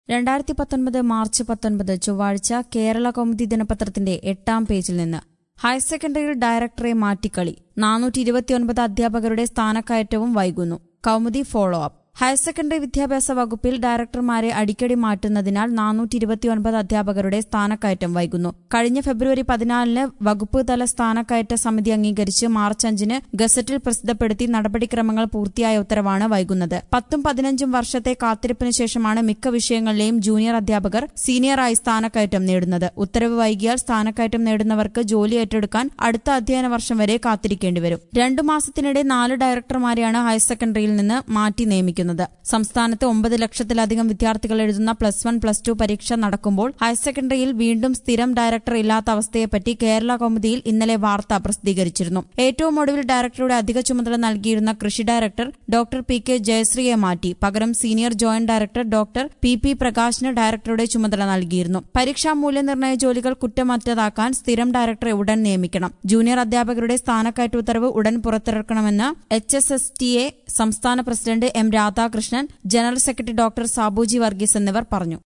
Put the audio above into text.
രണ്ടായിരത്തി പത്തൊൻപത് മാർച്ച് പത്തൊൻപത് ചൊവ്വാഴ്ച കേരള കൗമുദി ദിനപത്രത്തിന്റെ എട്ടാം പേജിൽ നിന്ന് ഹയർ സെക്കൻഡറിയിൽ ഡയറക്ടറെ മാറ്റിക്കളി നാനൂറ്റി ഇരുപത്തിയൊൻപത് അധ്യാപകരുടെ സ്ഥാനക്കയറ്റവും വൈകുന്നു Kaumudi follow up higher secondary വിദ്യാഭ്യാസ വകുപ്പിൽ ഡയറക്ടർമാരെ അടിക്കടി മാറ്റുന്നതിനാൽ നാനൂറ്റി ഇരുപത്തിയൊൻപത് അധ്യാപകരുടെ സ്ഥാനക്കയറ്റം വൈകുന്നു കഴിഞ്ഞ ഫെബ്രുവരി പതിനാലിന് വകുപ്പ് തല സ്ഥാനക്കയറ്റ സമിതി അംഗീകരിച്ച് മാർച്ച് അഞ്ചിന് ഗസറ്റിൽ പ്രസിദ്ധപ്പെടുത്തി നടപടിക്രമങ്ങൾ പൂർത്തിയായ ഉത്തരവാണ് വൈകുന്നത് പത്തും പതിനഞ്ചും വർഷത്തെ കാത്തിരിപ്പിന് ശേഷമാണ് മിക്ക വിഷയങ്ങളിലെയും ജൂനിയർ അധ്യാപകർ സീനിയറായി സ്ഥാനക്കയറ്റം നേടുന്നത് ഉത്തരവ് വൈകിയാൽ സ്ഥാനക്കയറ്റം നേടുന്നവർക്ക് ജോലി ഏറ്റെടുക്കാൻ അടുത്ത അധ്യയന വർഷം വരെ കാത്തിരിക്കേണ്ടി വരും രണ്ടു മാസത്തിനിടെ നാല് ഡയറക്ടർമാരെയാണ് ഹയർ സെക്കൻഡറിയിൽ നിന്ന് മാറ്റി നിയമിക്കുന്നത് സംസ്ഥാനത്ത് ഒമ്പത് ലക്ഷത്തിലധികം വിദ്യാർത്ഥികൾ എഴുതുന്ന പ്ലസ് വൺ പ്ലസ് ടു പരീക്ഷ നടക്കുമ്പോൾ ഹയർ സെക്കൻഡറിയിൽ വീണ്ടും സ്ഥിരം ഡയറക്ടർ ഇല്ലാത്ത അവസ്ഥയെപ്പറ്റി കേരള കൗമുദിയിൽ ഇന്നലെ വാർത്ത പ്രസിദ്ധീകരിച്ചിരുന്നു ഏറ്റവും ഒടുവിൽ ഡയറക്ടറുടെ അധിക ചുമതല നൽകിയിരുന്ന കൃഷി ഡയറക്ടർ ഡോക്ടർ പി കെ ജയശ്രീയെ മാറ്റി പകരം senior joint director doctor P P പ്രകാശിന് ഡയറക്ടറുടെ ചുമതല നൽകിയിരുന്നു പരീക്ഷാ മൂല്യനിർണ്ണയ ജോലികൾ കുറ്റമറ്റതാക്കാൻ സ്ഥിരം ഡയറക്ടറെ ഉടൻ നിയമിക്കണം ജൂനിയർ അധ്യാപകരുടെ സ്ഥാനക്കയറ്റ ഉത്തരവ് ഉടൻ പുറത്തിറക്കണമെന്ന് H S S T A സംസ്ഥാന president M Radhakrishnan general secretary doctor Sabuji Varghese എന്നിവർ പറഞ്ഞു